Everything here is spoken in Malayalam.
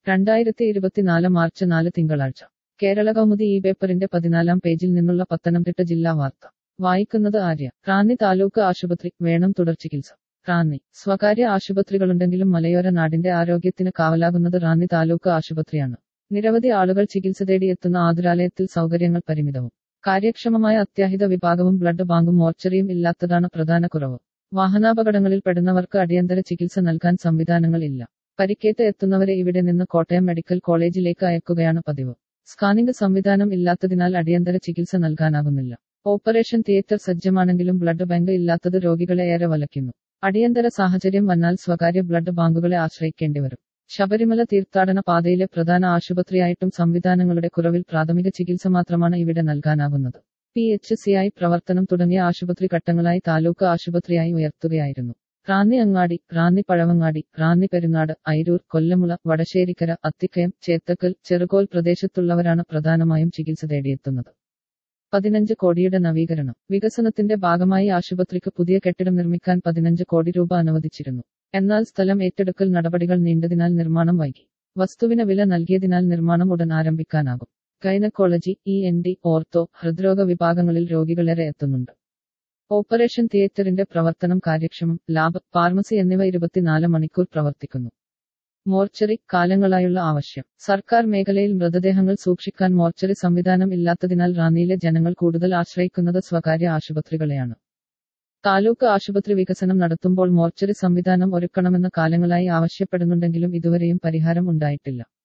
രണ്ടായിരത്തി ഇരുപത്തിനാല് മാർച്ച് നാല് തിങ്കളാഴ്ച കേരള കൗമുദി ഈ പേപ്പറിന്റെ പതിനാലാം പേജിൽ നിന്നുള്ള പത്തനംതിട്ട ജില്ലാ വാർത്ത വായിക്കുന്നത് ആര്യ റാന്നി താലൂക്ക് ആശുപത്രി വേണം തുടർ ചികിത്സ റാന്നി സ്വകാര്യ ആശുപത്രികളുണ്ടെങ്കിലും മലയോര നാടിന്റെ ആരോഗ്യത്തിന് കാവലാകുന്നത് റാന്നി താലൂക്ക് ആശുപത്രിയാണ് നിരവധി ആളുകൾ ചികിത്സ തേടി എത്തുന്ന ആതുരാലയത്തിൽ സൗകര്യങ്ങൾ പരിമിതവും കാര്യക്ഷമമായ അത്യാഹിത വിഭാഗവും ബ്ലഡ് ബാങ്കും മോർച്ചറിയും ഇല്ലാത്തതാണ് പ്രധാന കുറവ് വാഹനാപകടങ്ങളിൽ പെടുന്നവർക്ക് അടിയന്തര ചികിത്സ നൽകാൻ സംവിധാനങ്ങൾ ഇല്ല പരിക്കേറ്റ് എത്തുന്നവരെ ഇവിടെ നിന്ന് കോട്ടയം മെഡിക്കൽ കോളേജിലേക്ക് അയക്കുകയാണ് പതിവ് സ്കാനിംഗ് സംവിധാനം ഇല്ലാത്തതിനാൽ അടിയന്തര ചികിത്സ നൽകാനാകുന്നില്ല ഓപ്പറേഷൻ തിയേറ്റർ സജ്ജമാണെങ്കിലും ബ്ലഡ് ബാങ്ക് ഇല്ലാത്തത് രോഗികളെ ഏറെ വലയ്ക്കുന്നു അടിയന്തര സാഹചര്യം വന്നാൽ സ്വകാര്യ ബ്ലഡ് ബാങ്കുകളെ ആശ്രയിക്കേണ്ടി വരും ശബരിമല തീർത്ഥാടന പാതയിലെ പ്രധാന ആശുപത്രിയായിട്ടും സംവിധാനങ്ങളുടെ കുറവിൽ പ്രാഥമിക ചികിത്സ മാത്രമാണ് ഇവിടെ നൽകാനാകുന്നത് പി എച്ച് സിയായി പ്രവർത്തനം തുടങ്ങിയ ആശുപത്രി ഘട്ടങ്ങളായി താലൂക്ക് ആശുപത്രിയായി ഉയർത്തുകയായിരുന്നു റാന്നി അങ്ങാടി റാന്നി പഴവങ്ങാടി റാന്നി പെരുങ്ങാട് ഐരൂർ കൊല്ലമുള വടശ്ശേരിക്കര അത്തിക്കയം ചേത്തക്കൽ ചെറുകോൽ പ്രദേശത്തുള്ളവരാണ് പ്രധാനമായും ചികിത്സ തേടിയെത്തുന്നത് പതിനഞ്ച് കോടിയുടെ നവീകരണം വികസനത്തിന്റെ ഭാഗമായി ആശുപത്രിക്ക് പുതിയ കെട്ടിടം നിർമ്മിക്കാൻ പതിനഞ്ച് കോടി രൂപ അനുവദിച്ചിരുന്നു എന്നാൽ സ്ഥലം ഏറ്റെടുക്കൽ നടപടികൾ നീണ്ടതിനാൽ നിർമ്മാണം വൈകി വസ്തുവിന് വില നൽകിയതിനാൽ നിർമ്മാണം ഉടൻ ആരംഭിക്കാനാകും gynaecology E N T ortho ഹൃദ്രോഗ വിഭാഗങ്ങളിൽ രോഗികളേറെ എത്തുന്നുണ്ട് ഓപ്പറേഷൻ തിയേറ്ററിന്റെ പ്രവർത്തനം കാര്യക്ഷമം ലാബ് ഫാർമസി എന്നിവ ഇരുപത്തിനാല് മണിക്കൂർ പ്രവർത്തിക്കുന്നു മോർച്ചറി കാലങ്ങളായുള്ള ആവശ്യം സർക്കാർ മേഖലയിൽ മൃതദേഹങ്ങൾ സൂക്ഷിക്കാൻ മോർച്ചറി സംവിധാനം ഇല്ലാത്തതിനാൽ റാന്നിയിലെ ജനങ്ങൾ കൂടുതൽ ആശ്രയിക്കുന്നത് സ്വകാര്യ ആശുപത്രികളെയാണ് താലൂക്ക് ആശുപത്രി വികസനം നടത്തുമ്പോൾ മോർച്ചറി സംവിധാനം ഒരുക്കണമെന്ന് കാലങ്ങളായി ആവശ്യപ്പെടുന്നുണ്ടെങ്കിലും ഇതുവരെയും പരിഹാരം ഉണ്ടായിട്ടില്ല